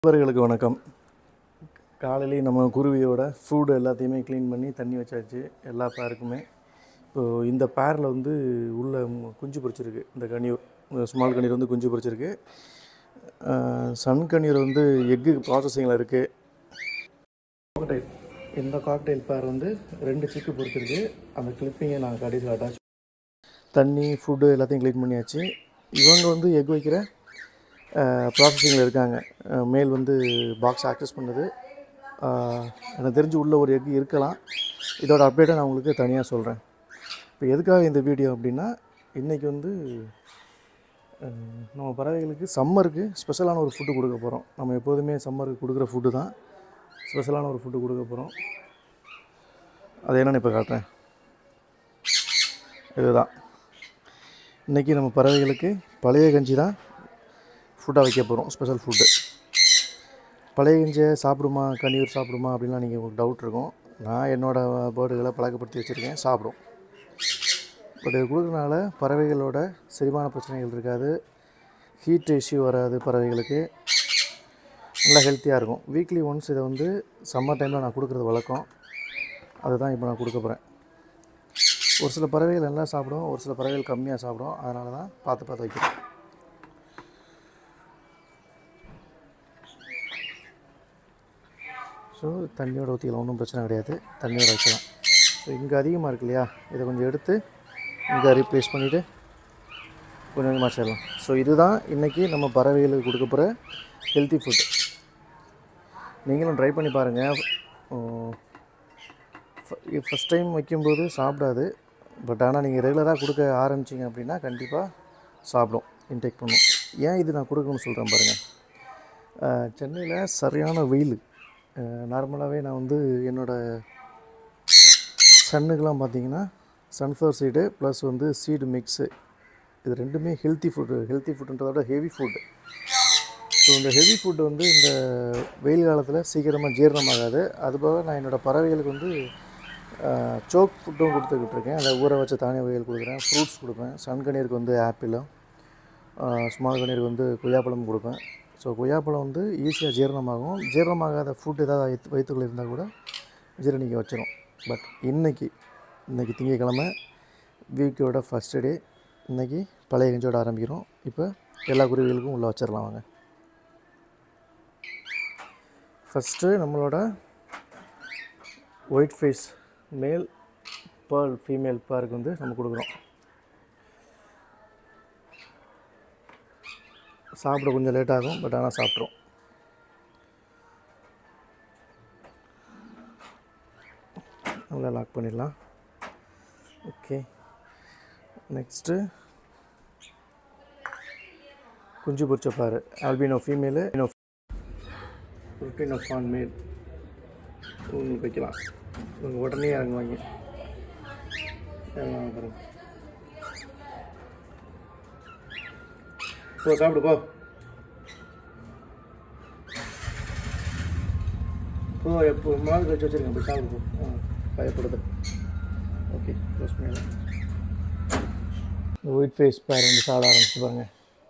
நண்பர்களுக்கு வணக்கம் காலையிலேயே நம்ம குருவியோட ஃபுட் எல்லாத்தையுமே க்ளீன் பண்ணி தண்ணி வச்சாச்சு எல்லா பேருக்குமே இப்போது இந்த பேரில் வந்து உள்ள மு- குஞ்சு பொரிச்சிருக்கு இந்த கனியூர் ஸ்மால் கனியூர் வந்து குஞ்சு பொரிச்சிருக்கு சன் கனியூர் வந்து எக்கு ப்ராசஸிங்கில் இருக்குது காக்டைல் இந்த காக்டைல் பேர் வந்து ரெண்டு சிக்கு பொரிச்சிருக்கு அந்த கிளிப்பிங்கை நான் கடைசியில் அட்டாச் தண்ணி ஃபுட்டு எல்லாத்தையும் க்ளீன் பண்ணியாச்சு இவங்க வந்து எக் வைக்கிற ப்ராசஸிங்கில் இருக்காங்க அஹ் மேல் வந்து பாக்ஸ் ஆக்சஸ் பண்ணுது அஹ் எனக்கு தெரிஞ்சு உள்ள ஒரு எக் இருக்கலாம் இதோட அப்டேட்டை நான் உங்களுக்கு தனியாக சொல்கிறேன் இப்போ எதுக்காக இந்த வீடியோ அப்படின்னா இன்றைக்கி வந்து அஹ் நம்ம பறவைகளுக்கு சம்மருக்கு ஸ்பெஷலான ஒரு ஃபுட்டு கொடுக்க போகிறோம் நம்ம எப்போதுமே சம்மருக்கு கொடுக்குற ஃபுட்டு தான் ஸ்பெஷலான ஒரு ஃபுட்டு கொடுக்க போகிறோம் அது என்னன்னு இப்போ காட்டுறேன் இதுதான் இன்றைக்கி நம்ம பறவைகளுக்கு பழைய கஞ்சி தான் ஃபுட்டாக வைக்க போகிறோம் ஸ்பெஷல் ஃபுட்டு பழைய கஞ்சியை சாப்பிடுமா கண்ணீர் சாப்பிடுமா அப்படின்லாம் நீங்கள் உங்களுக்கு டவுட் இருக்கும் நான் என்னோடய பேர்டுகளை பழக்கப்படுத்தி வச்சுருக்கேன் சாப்பிடும் பட் இது கொடுக்கறனால பறவைகளோட செரிமான பிரச்சனைகள் இருக்காது ஹீட் இஷ்யூ வராது பறவைகளுக்கு நல்லா ஹெல்த்தியாக இருக்கும் வீக்லி ஒன்ஸ் இதை வந்து சம்மர் டைமில் நான் கொடுக்குறது வழக்கம் அதுதான் இப்போ நான் கொடுக்க போகிறேன் ஒரு சில பறவைகள் நல்லா சாப்பிடும் ஒரு சில பறவைகள் கம்மியாக சாப்பிடும் அதனால தான் பார்த்து பார்த்து வைக்கிறேன் ஸோ தண்ணியோட ஊற்றிக்கலாம் ஒன்றும் பிரச்சனை கிடையாது தண்ணியோட வைக்கலாம் ஸோ இங்கே அதிகமாக இருக்கு இல்லையா இதை கொஞ்சம் எடுத்து இங்கே ரீப்ளேஸ் பண்ணிவிட்டு கொஞ்சம் கொஞ்சமாக வச்சிடலாம் ஸோ இதுதான் இன்றைக்கி நம்ம பறவைகளுக்கு கொடுக்க போகிற ஹெல்த்தி ஃபுட் நீங்களும் ட்ரை பண்ணி பாருங்கள் ஃபஸ்ட் டைம் வைக்கும்போது சாப்பிடாது பட் ஆனால் நீங்கள் ரெகுலராக கொடுக்க ஆரம்பிச்சிங்க அப்படின்னா கண்டிப்பாக சாப்பிடும் இன்டேக் பண்ணும் ஏன் இது நான் கொடுக்கணும்னு சொல்கிறேன் பாருங்கள் சென்னையில் சரியான வெயில் நார்மலாகவே நான் வந்து என்னோடய சன்னுக்கெலாம் பார்த்தீங்கன்னா சன்ஃப்ளவர் சீடு ப்ளஸ் வந்து சீடு மிக்ஸு இது ரெண்டுமே ஹெல்த்தி ஃபுட்டு ஹெல்த்தி ஃபுட்டுன்றத விட ஹெவி ஃபுட்டு ஸோ இந்த ஹெவி ஃபுட்டு வந்து இந்த வெயில் காலத்தில் சீக்கிரமாக ஜீரணமாகாது அதுபோக நான் என்னோடய பறவைகளுக்கு வந்து சோக் ஃபுட்டும் கொடுத்துக்கிட்டு இருக்கேன் அதை ஊற வச்ச தானிய வகைகள் கொடுக்குறேன் ஃப்ரூட்ஸ் கொடுப்பேன் சன்கனீருக்கு வந்து ஆப்பிளும் ஸ்மால் கனீருக்கு வந்து கொய்யாப்பழம் கொடுப்பேன் ஸோ கொய்யாப்பழம் வந்து ஈஸியாக ஜீரணமாகும் ஜீரணமாகாத ஃபுட் ஏதாவது வயிற்று வயிற்றுக்குள்ள இருந்தால் கூட ஜீரணிக்க வச்சிரும் பட் இன்னைக்கு இன்னைக்கு திங்கக்கிழமை வீக்கோட ஃபஸ்ட்டு டே இன்னைக்கு பழைய கஞ்சோட ஆரம்பிக்கிறோம் இப்போ எல்லா குருவிகளுக்கும் உள்ளே வச்சிடலாம் வாங்க ஃபஸ்ட்டு நம்மளோட white face male pearl female பேருக்கு வந்து நம்ம கொடுக்குறோம் சாப்பிட கொஞ்சம் லேட் ஆகும் பட் ஆனால் சாப்பிட்றோம் நல்லா லாக் பண்ணிடலாம் ஓகே நெக்ஸ்ட்டு குஞ்சு பொரிச்ச பாரு albino female lutino opaline male உங்களுக்கு வைக்கலாம் இவங்க உடனே இறங்குவாங்க இறங்குவாங்க பாருங்க போ சாப்பிடு போ போ எப்போ மாவு கழிச்சு வச்சுருக்கேன் போய் சாப்பிடு போ ஆ பயப்படுது ஓகே க்ளோஸ் பண்ணிடலாம் இந்த ஒயிட் ஃபேஸ் பேர் வந்து சாப்பிட ஆரம்பிச்சு பாருங்க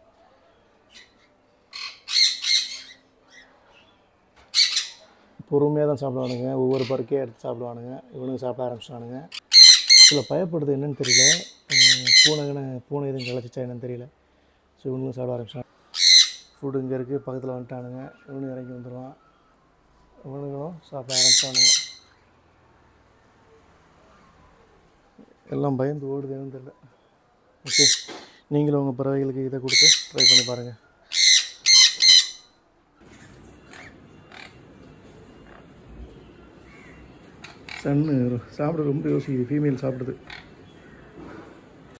பொறுமையாக தான் சாப்பிடுவானுங்க ஒவ்வொரு பருக்கே எடுத்து சாப்பிடுவானுங்க இவனுங்க சாப்பிட ஆரம்பிச்சிட்டானுங்க சில பயப்படுது என்னன்னு தெரியல உம், பூனைங்கன்னு பூனை எதுவும் கிளச்சிச்சா என்னன்னு தெரியல ஸோ இவனுங்களும் சாப்பிட ஆரம்பிச்சிட்டாங்க ஃபுட்டு இங்கே இருக்குது பக்கத்தில் வந்துட்டானுங்க இவனும் இறங்கி வந்துடுவான் இவனுங்களும் சாப்பிட ஆரம்பிச்சிட்டானுங்க எல்லாம் பயந்து ஓடுதுன்னு தெரியல ஓகே நீங்களும் உங்கள் பறவைகளுக்கு இதை கொடுத்து ட்ரை பண்ணி பாருங்கள் சன்னு சாப்பிட ரொம்ப யோசிக்குது ஃபீமேல் சாப்பிடுது